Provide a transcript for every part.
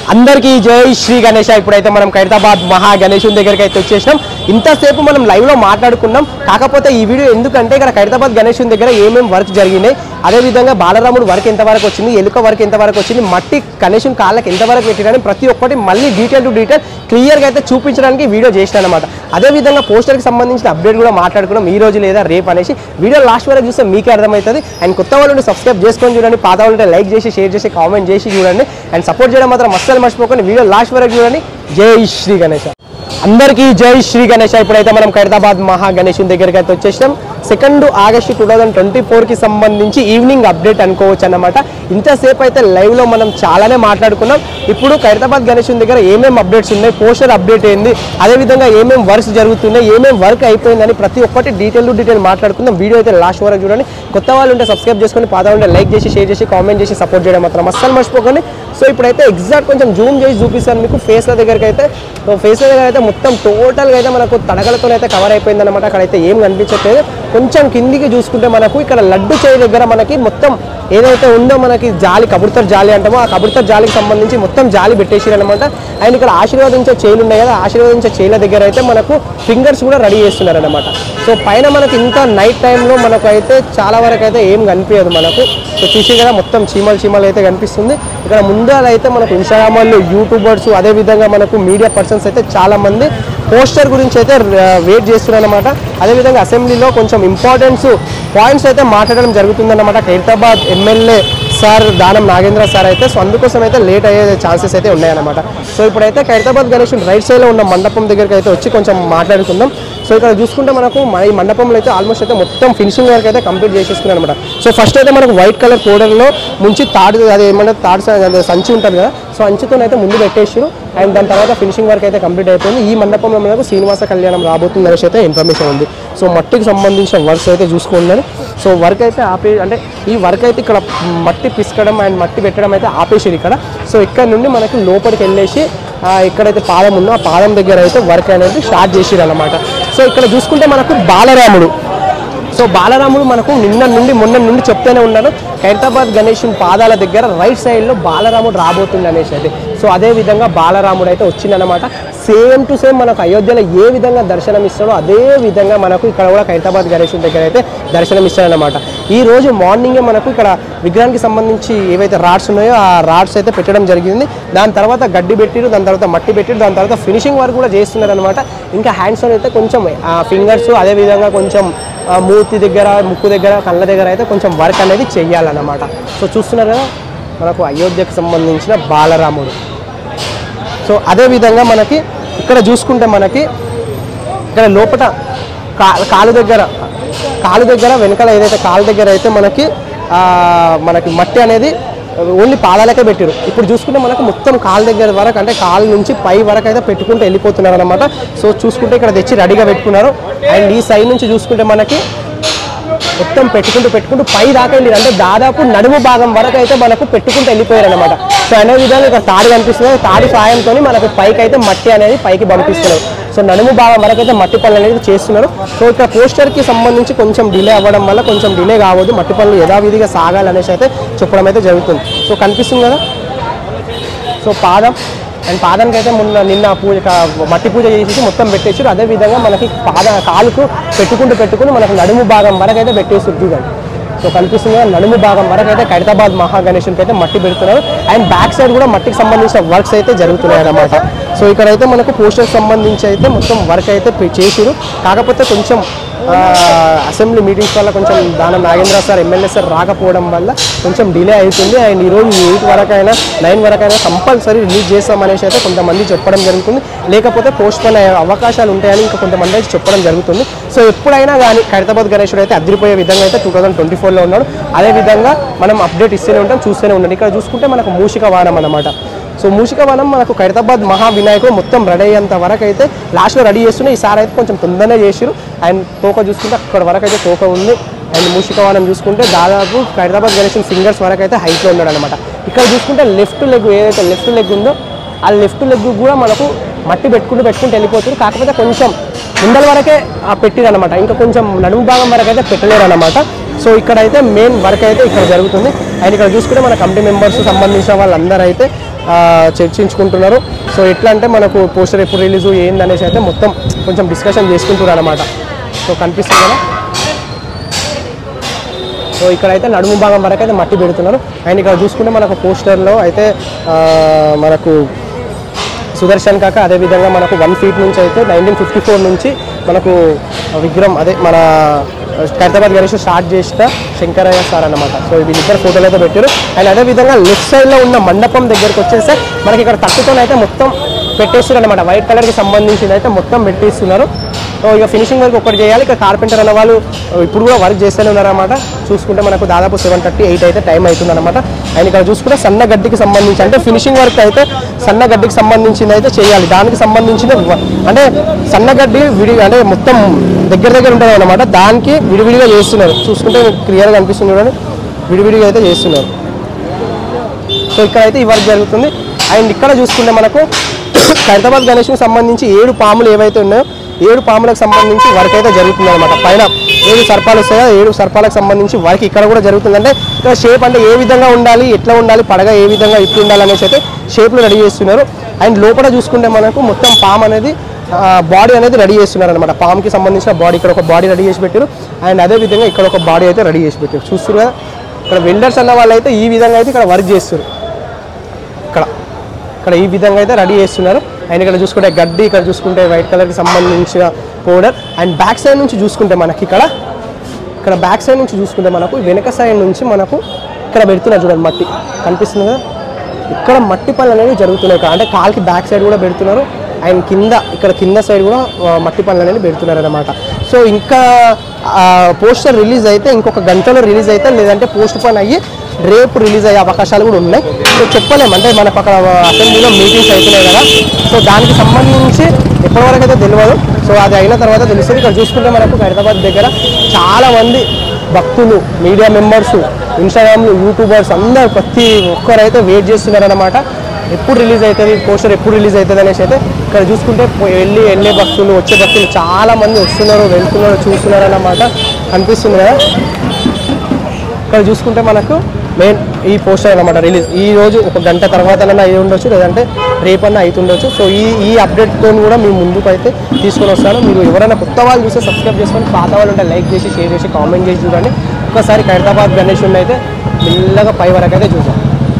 అందరికీ జై శ్రీ గణేష ఇప్పుడైతే మనం ఖైరతాబాద్ మహా గణేశుని దగ్గరికి అయితే వచ్చేసినాం ఇంతసేపు మనం లైవ్ లో మాట్లాడుకున్నాం కాకపోతే ఈ వీడియో ఎందుకంటే ఇక్కడ ఖైరతాబాద్ గణేశుని దగ్గర ఏమేమి వర్క్ జరిగినాయి అదేవిధంగా బాలరాముడు వర్క్ ఎంతవరకు వచ్చింది ఎలుక వర్క్ ఎంతవరకు వచ్చింది మట్టి గణేశుని కాళ్ళకి ఎంతవరకు పెట్టినని ప్రతి ఒక్కటి మళ్ళీ డీటెయిల్ టు డీటెయిల్ క్లియర్గా అయితే చూపించడానికి వీడియో చేసిన అనమాట అదేవిధంగా పోస్టర్కి సంబంధించిన అప్డేట్ కూడా మాట్లాడుకున్నాం ఈ రోజు లేదా రేపు అనేసి వీడియో లాస్ట్ వరకు చూస్తే మీకే అర్థమవుతుంది అండ్ కొత్త వాళ్ళు సబ్స్క్రైబ్ చేసుకొని చూడండి పాత వాళ్ళు లైక్ చేసి షేర్ చేసి కామెంట్ చేసి చూడండి అండ్ సపోర్ట్ చేయడం మాత్రం అస్సలు మర్చిపోకండి వీడియో లాస్ట్ వరకు చూడండి జై శ్రీ గణేష అందరికీ జై శ్రీ గణేష ఇప్పుడైతే మనం ఖైరతాబాద్ మహా గణేశుని దగ్గరికి అయితే వచ్చేసినాం second August two thousand twenty ఫోర్కి సంబంధించి ఈవినింగ్ అప్డేట్ అనుకోవచ్చు అన్నమాట ఇంతసేపు అయితే లైవ్లో మనం చాలానే మాట్లాడుకున్నాం ఇప్పుడు ఖైరతాబాద్ గణేశుని దగ్గర ఏమేమి అప్డేట్స్ ఉన్నాయి పోస్టర్ అప్డేట్ ఏంది అదేవిధంగా ఏమేమి వర్క్స్ జరుగుతున్నాయి ఏమేమి వర్క్ అయిపోయిందని ప్రతి ఒక్కటి డీటెయిల్ టు డీటెయిల్ మాట్లాడుకుందాం వీడియో అయితే లాస్ట్ వరకు చూడండి కొత్త వాళ్ళు ఉంటే సబ్స్క్రైబ్ చేసుకొని పాత ఉంటే లైక్ చేసి షేర్ చేసి కామెంట్ చేసి సపోర్ట్ చేయడం మాత్రం అస్సలు మర్చిపోకండి సో ఇప్పుడైతే ఎగ్జాక్ట్ కొంచెం జూమ్ చేసి చూపిస్తాను మీకు ఫేస్ల దగ్గరికి అయితే సో ఫేస్ల దగ్గర అయితే మొత్తం టోటల్గా అయితే మనకు తడగలతో అయితే కవర్ అయిపోయింది అనమాట అక్కడైతే ఏం కనిపించట్లేదు కొంచెం కిందికి చూసుకుంటే మనకు ఇక్కడ లడ్డు చేయి దగ్గర మనకి మొత్తం ఏదైతే ఉందో మనకి జాలి కబుర్తర్ జాలి అంటామో ఆ కబుర్తర్ జాలికి సంబంధించి మొత్తం జాలి పెట్టేసారు అనమాట అండ్ ఇక్కడ ఆశీర్వాదించే చేయిలు ఉన్నాయి కదా ఆశీర్వాదించే చేయిల దగ్గర అయితే మనకు ఫింగర్స్ కూడా రెడీ చేస్తున్నారు అనమాట సో పైన మనకి ఇంకా నైట్ టైంలో మనకు అయితే చాలా వరకు అయితే ఏం కనిపించదు మనకు సో చూసి కదా మొత్తం చీమలు చీమలు అయితే కనిపిస్తుంది ఇక్కడ ముందర అయితే మనకు ఇన్స్టాగ్రామ్ వాళ్ళు యూట్యూబర్స్ అదేవిధంగా మనకు మీడియా పర్సన్స్ అయితే చాలా మంది పోస్టర్ గురించి అయితే వెయిట్ చేస్తున్నారు అనమాట అదేవిధంగా అసెంబ్లీలో కొంచెం ఇంపార్టెన్స్ పాయింట్స్ అయితే మాట్లాడడం జరుగుతుందన్నమాట ఖైరతాబాద్ ఎమ్మెల్యే సార్ దానం నాగేంద్ర సార్ అయితే సో అందుకోసం అయితే లేట్ అయ్యే ఛాన్సెస్ అయితే ఉన్నాయన్నమాట సో ఇప్పుడైతే ఖైరతాబాద్ గణేష్ రైట్ సైడ్లో ఉన్న మండపం దగ్గరికి అయితే వచ్చి కొంచెం మాట్లాడుకుందాం సో ఇక్కడ చూసుకుంటే మనకు మన ఈ మండపంలో అయితే ఆల్మోస్ట్ అయితే మొత్తం ఫినిషింగ్ వర్క్ అయితే కంప్లీట్ చేసేసుకున్నాం అనమాట సో ఫస్ట్ అయితే మనకు వైట్ కలర్ పౌడర్లో ముంచి తాడు అది ఏమంటే తాడు స- అది సంచి ఉంటుంది కదా సో అంచుతో అయితే ముందు పెట్టేసారు అండ్ దాని తర్వాత ఫినిషింగ్ వర్క్ అయితే కంప్లీట్ అయిపోయింది ఈ మండపంలో మనకు శ్రీనివాస కళ్యాణం రాబోతుంది అనేసి అయితే ఇన్ఫర్మేషన్ ఉంది సో మట్టికి సంబంధించిన వర్క్స్ అయితే చూసుకున్నాను సో వర్క్ అయితే ఆపే అంటే ఈ వర్క్ అయితే ఇక్కడ మట్టి పిసకడం అండ్ మట్టి పెట్టడం అయితే ఆపేసారు ఇక్కడ సో ఇక్కడ నుండి మనకి లోపలికి వెళ్ళేసి ఆ, ఎక్కడైతే పాదం ఉందో ఆ పాదం దగ్గర అయితే వర్క్ అనేది స్టార్ట్ చేసిరు అనమాట సో ఇక్కడ చూసుకుంటే మనకు బాలరాముడు సో బాలరాముడు మనకు నిన్న నుండి మొన్న నుండి చెప్తూనే ఉన్నాను ఖైరతాబాద్ గణేషుని పాదాల దగ్గర రైట్ సైడ్లో బాలరాముడు రాబోతుంది అనేసి అయితే సో అదే విధంగా బాలరాముడు అయితే వచ్చిందనమాట సేమ్ టు సేమ్ మనకు అయోధ్యలో ఏ విధంగా దర్శనం ఇస్తాడో అదే విధంగా మనకు ఇక్కడ కూడా ఖైరతాబాద్ గణేషుని దగ్గర అయితే దర్శనం ఇస్తాడనమాట ఈ రోజు మార్నింగే మనకు ఇక్కడ విగ్రహానికి సంబంధించి ఏవైతే రాడ్స్ ఉన్నాయో ఆ రాడ్స్ అయితే పెట్టడం జరిగింది దాని తర్వాత గడ్డి పెట్టిరు దాని తర్వాత మట్టి పెట్టిరు దాని తర్వాత ఫినిషింగ్ వర్క్ కూడా చేస్తున్నారు అనమాట ఇంకా హ్యాండ్స్ అయితే కొంచెం ఫింగర్స్ అదే విధంగా కొంచెం ఆ, మూతి దగ్గర ముక్కు దగ్గర కళ్ళ దగ్గర అయితే కొంచెం వర్క్ అనేది చెయ్యాలన్నమాట సో చూస్తున్నారు కదా మనకు అయోధ్యకు సంబంధించిన బాలరాముడు సో అదే విధంగా మనకి ఇక్కడ చూసుకుంటే మనకి ఇక్కడ లోపల కా కాలు దగ్గర కాలు దగ్గర వెనకాల ఏదైతే కాలు దగ్గర అయితే మనకి ఆ, మనకి మట్టి అనేది ఓన్లీ పాదాలకే పెట్టారు ఇప్పుడు చూసుకుంటే మనకు మొత్తం కాలు దగ్గర వరకు అంటే కాలు నుంచి పై వరకు అయితే పెట్టుకుంటూ వెళ్ళిపోతున్నారు అనమాట సో చూసుకుంటే ఇక్కడ తెచ్చి రెడీగా పెట్టుకున్నారు అండ్ ఈ సైడ్ నుంచి చూసుకుంటే మనకి మొత్తం పెట్టుకుంటూ పెట్టుకుంటూ పై దాకా వెళ్ళారు అంటే దాదాపు నడుము భాగం వరకు అయితే మనకు పెట్టుకుంటూ వెళ్ళిపోయారు అనమాట సో అనే విధంగా ఇక్కడ తాడు కనిపిస్తుంది తాడు సాయంతో మనకు పైకి అయితే మట్టి అనేది పైకి పంపిస్తున్నారు సో నడుము భాగం వరకు అయితే మట్టి పనులు అనేది చేస్తున్నారు సో ఇక్కడ పోస్టర్కి సంబంధించి కొంచెం డిలే అవ్వడం వల్ల కొంచెం డిలే కావద్దు మట్టి పనులు యథావిధిగా సాగాలనేసి అయితే చెప్పడం అయితే జరుగుతుంది సో కనిపిస్తుంది కదా సో పాదం అండ్ పాదానికి అయితే మొన్న నిన్న పూజ కా- మట్టి పూజ చేసేసి మొత్తం పెట్టేసారు అదే విధంగా మనకి పాద కాలుకు పెట్టుకుంటూ పెట్టుకుని మనకు నడుము భాగం వరకు అయితే పెట్టేసి చూడండి సో కనిపిస్తుంది కదా నడుము భాగం వరకు అయితే ఖైరతాబాద్ మహా గణేశునికి అయితే మట్టి పెడుతున్నారు అండ్ బ్యాక్ సైడ్ కూడా మట్టికి సంబంధించిన వర్క్స్ అయితే జరుగుతున్నాయి అన్నమాట సో ఇక్కడైతే మనకు పోస్టర్ సంబంధించి అయితే మొత్తం వర్క్ అయితే పె- చేసిరు కాకపోతే కొంచెం ఆ, అసెంబ్లీ మీటింగ్స్ వల్ల కొంచెం దానం నాగేంద్ర సార్ ఎమ్మెల్యే సార్ రాకపోవడం వల్ల కొంచెం డిలే అవుతుంది అండ్ ఈరోజు ఎయిట్ వరకైనా నైన్ వరకైనా కంపల్సరీ రిలీజ్ చేస్తామనేసి అయితే కొంతమంది చెప్పడం జరుగుతుంది లేకపోతే పోస్ట్ పోన్ అయ్యే అవకాశాలు ఉంటాయని ఇంకా కొంతమంది అయితే చెప్పడం జరుగుతుంది సో ఎప్పుడైనా కానీ ఖైరతాబాద్ గణేశుడు అయితే అదిరిపోయే విధంగా అయితే టూ థౌసండ్ ట్వంటీ ఫోర్లో ఉన్నాడు అదే విధంగా మనం అప్డేట్ ఇస్తూనే ఉంటాం చూస్తూనే ఉన్నాం ఇక్కడ చూసుకుంటే మనకు మూషిక వాహనం అన్నమాట సో మూషిక వనం మనకు ఖైరతాబాద్ మహా వినాయకుడు మొత్తం రెడీ అయ్యేంత వరకు అయితే లాస్ట్లో రెడీ చేస్తున్నాయి ఈసారి అయితే కొంచెం తొందరనే చేసిరు అండ్ తోక చూసుకుంటే అక్కడ వరకు అయితే తోక ఉంది అండ్ మూషిక వనం చూసుకుంటే దాదాపు ఖైరతాబాద్ గణేషన్ ఫింగర్స్ వరకు అయితే హైట్లో ఉన్నాడు అనమాట ఇక్కడ చూసుకుంటే లెఫ్ట్ లెగ్ ఏదైతే లెఫ్ట్ లెగ్ ఉందో ఆ లెఫ్ట్ లెగ్ కూడా మనకు మట్టి పెట్టుకుంటూ పెట్టుకుంటూ వెళ్ళిపోతుంది కాకపోతే కొంచెం ముందల వరకే పెట్టిరు అనమాట ఇంకా కొంచెం నడుము భాగం వరకు అయితే పెట్టలేరు అనమాట సో ఇక్కడ అయితే మెయిన్ వర్క్ అయితే ఇక్కడ జరుగుతుంది అండ్ ఇక్కడ చూసుకుంటే మన కమిటీ మెంబర్స్ సంబంధించిన వాళ్ళందరూ అయితే ఆ, చర్చించుకుంటున్నారు సో ఎట్లా అంటే మనకు పోస్టర్ ఎప్పుడు రిలీజ్ ఏందనేసి అయితే మొత్తం కొంచెం డిస్కషన్ చేసుకుంటున్నారు అనమాట సో కనిపిస్తుంది కదా సో ఇక్కడ అయితే నడుము భాగం వరకు అయితే మట్టి పెడుతున్నారు అండ్ ఇక్కడ చూసుకుంటే మనకు పోస్టర్లో అయితే ఆ, మనకు సుదర్శన్ కాక అదేవిధంగా మనకు వన్ ఫీట్ నుంచి అయితే నైన్టీన్ ఫిఫ్టీ ఫోర్ నుంచి మనకు విగ్రహం అదే మన హైదరాబాద్ గణేష్ స్టార్ట్ చేసిన శంకరయ్య సార్ అన్నమాట సో వీళ్ళిద్దరు ఫోటోలు అయితే పెట్టారు అండ్ అదేవిధంగా లెఫ్ట్ సైడ్లో ఉన్న మండపం దగ్గరికి వచ్చేస్తే మనకి ఇక్కడ తట్టుతోనైతే మొత్తం పెట్టేస్తున్నారు అనమాట వైట్ కలర్కి సంబంధించింది అయితే మొత్తం పెట్టేస్తున్నారు సో ఇక ఫినిషింగ్ వర్క్ ఒకటి చేయాలి ఇక కార్పెంటర్ అన్న వాళ్ళు ఇప్పుడు కూడా వర్క్ చేస్తూనే ఉన్నారన్నమాట చూసుకుంటే మనకు దాదాపు సెవెన్ థర్టీ ఎయిట్ అయితే టైం అవుతుంది అనమాట అండ్ ఇక్కడ చూసుకుంటే సన్న గడ్డికి సంబంధించి అంటే ఫినిషింగ్ వర్క్ అయితే సన్న గడ్డికి సంబంధించింది అయితే చేయాలి దానికి సంబంధించిన వ- అంటే సన్న గడ్డి విడి అంటే మొత్తం దగ్గర దగ్గర ఉంటుంది అనమాట దానికి విడివిడిగా చేస్తున్నారు చూసుకుంటే క్లియర్గా అనిపిస్తుంది చూడండి విడివిడిగా అయితే చేస్తున్నారు సో ఇక్కడ అయితే ఈ వర్క్ జరుగుతుంది అండ్ ఇక్కడ చూసుకుంటే మనకు హైదరాబాద్ గణేష్కి సంబంధించి ఏడు పాములు ఏవైతే ఉన్నాయో ఏడు పాములకు సంబంధించి వర్క్ అయితే జరుగుతుంది అనమాట పైన ఏడు సర్పాలు వస్తాయో ఏడు సర్పాలకు సంబంధించి వర్క్ ఇక్కడ కూడా జరుగుతుంది అంటే ఇక్కడ షేప్ అంటే ఏ విధంగా ఉండాలి ఎట్లా ఉండాలి పడగ ఏ విధంగా ఇట్లు ఉండాలి అనేసి అయితే షేప్లు రెడీ చేస్తున్నారు అండ్ లోపల చూసుకుంటే మనకు మొత్తం పామ్ అనేది బాడీ అనేది రెడీ చేస్తున్నారు అనమాట పామ్కి సంబంధించిన బాడీ ఇక్కడ ఒక బాడీ రెడీ చేసి పెట్టారు అండ్ అదే విధంగా ఇక్కడ ఒక బాడీ అయితే రెడీ చేసి పెట్టారు చూస్తున్నారు కదా ఇక్కడ వెల్డర్స్ అన్న వాళ్ళు అయితే ఈ విధంగా అయితే ఇక్కడ వర్క్ చేస్తారు ఇక్కడ ఇక్కడ ఈ విధంగా అయితే రెడీ చేస్తున్నారు అండ్ ఇక్కడ చూసుకుంటే గడ్డి ఇక్కడ చూసుకుంటే వైట్ కలర్కి సంబంధించిన పౌడర్ అండ్ బ్యాక్ సైడ్ నుంచి చూసుకుంటే మనకి ఇక్కడ ఇక్కడ బ్యాక్ సైడ్ నుంచి చూసుకుంటే మనకు వెనక సైడ్ నుంచి మనకు ఇక్కడ పెడుతున్నారు చూడండి మట్టి కనిపిస్తుంది కదా ఇక్కడ మట్టి పనులు అనేవి జరుగుతున్నాయి ఇక్కడ. అంటే కాల్కి బ్యాక్ సైడ్ కూడా పెడుతున్నారు అండ్ కింద ఇక్కడ కింద సైడ్ కూడా ఆ, మట్టి పనులు అనేవి పెడుతున్నారు అనమాట సో ఇంకా పోస్టర్ రిలీజ్ అయితే ఇంకొక గంటలో రిలీజ్ అయితే లేదంటే పోస్ట్ పని అయ్యి రేపు రిలీజ్ అయ్యే అవకాశాలు కూడా ఉన్నాయి సో చెప్పలేము అంటే మనకు అక్కడ అసెంబ్లీలో మీటింగ్స్ అవుతున్నాయి కదా సో దానికి సంబంధించి ఎప్పటివరకు అయితే తెలియదు సో అది అయిన తర్వాత తెలుస్తుంది ఇక్కడ చూసుకుంటే మనకు హైదరాబాద్ దగ్గర చాలా మంది భక్తులు మీడియా మెంబర్స్ ఇన్స్టాగ్రామ్లు యూట్యూబర్స్ అందరు ప్రతి ఒక్కరైతే వెయిట్ చేస్తున్నారన్నమాట ఎప్పుడు రిలీజ్ అవుతుంది పోస్టర్ ఎప్పుడు రిలీజ్ అవుతుంది అనేసి అయితే ఇక్కడ చూసుకుంటే పో- వెళ్ళి వెళ్ళే భక్తులు వచ్చే భక్తులు చాలా మంది వస్తున్నారు వెళ్తున్నారు చూస్తున్నారు అన్నమాట కనిపిస్తుంది కదా ఇక్కడ చూసుకుంటే మనకు మెయిన్ ఈ పోస్టర్ అనమాట రిలీజ్ ఈ రోజు ఒక గంట తర్వాత అయి ఉండొచ్చు లేదంటే రేపన్నా అవుతుండొచ్చు సో ఈ ఈ అప్డేట్తో కూడా మీ ముందుకు అయితే తీసుకొని వస్తాను మీరు ఎవరైనా కొత్త వాళ్ళు చూస్తే సబ్స్క్రైబ్ చేసుకొని పాత వాళ్ళు ఉంటే లైక్ చేసి షేర్ చేసి కామెంట్ చేసి చూడండి ఒక్కసారి హైదరాబాద్ గణేష్ అయితే మెల్లగా పై వరకు అయితే చూసాం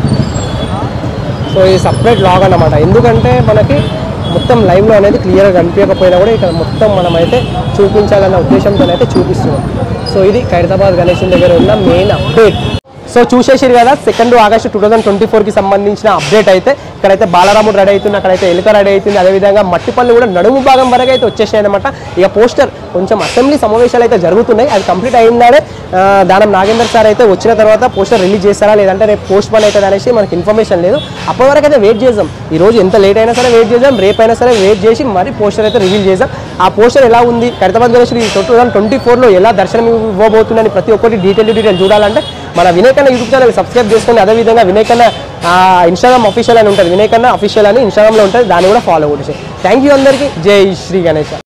సో ఇది సపరేట్ లాగ్ అన్నమాట ఎందుకంటే మనకి మొత్తం లైవ్లో అనేది క్లియర్గా కనిపించకపోయినా కూడా ఇక్కడ మొత్తం మనం అయితే చూపించాలన్న ఉద్దేశంతో అయితే చూపిస్తున్నాం సో ఇది ఖైరతాబాద్ గణేశం దగ్గర ఉన్న మెయిన్ అప్డేట్ సో చూసేసారు కదా second August two thousand twenty ఫోర్కి సంబంధించిన అప్డేట్ అయితే ఇక్కడైతే బాలరాముడు రెడీ అవుతుంది అక్కడైతే ఎలుక రెడీ అవుతుంది అదేవిధంగా మట్టి పళ్ళు కూడా నడుము భాగం వరకు అయితే వచ్చేసాయి అనమాట ఇక పోస్టర్ కొంచెం అసెంబ్లీ సమావేశాలు అయితే జరుగుతున్నాయి అది కంప్లీట్ అయిందానే ఆ, దానం నాగేందర్ సార్ అయితే వచ్చిన తర్వాత పోస్టర్ రిలీజ్ చేస్తారా లేదంటే రేపు పోస్ట్ పని అవుతుంది అనేసి మనకి ఇన్ఫర్మేషన్ లేదు అప్పటి వరకు అయితే వెయిట్ చేద్దాం ఈ రోజు ఎంత లేట్ అయినా సరే వెయిట్ చేద్దాం రేపు అయినా సరే వెయిట్ చేసి మరి పోస్టర్ అయితే రివీల్ చేద్దాం ఆ పోస్టర్ ఎలా ఉంది Hyderabad Ganesh two thousand twenty ఫోర్లో ఎలా దర్శనం ఇవ్వబోతుందని ప్రతి ఒక్కటి డీటెయిల్ డీటెయిల్ చూడాలంటే మన వినయకన్న యూట్యూబ్ ఛానల్ సబ్స్క్రైబ్ చేసుకోండి అదేవిధంగా వినయకన్న ఇన్స్టాగ్రామ్ అఫీషియల్ అని ఉంటుంది వినయకన్న అఫీషియల్ అని ఇన్స్టాగ్రామ్లో ఉంటుంది దాన్ని కూడా ఫాలో కొట్టేసి థ్యాంక్ యూ అందరికీ జై శ్రీ గణేష్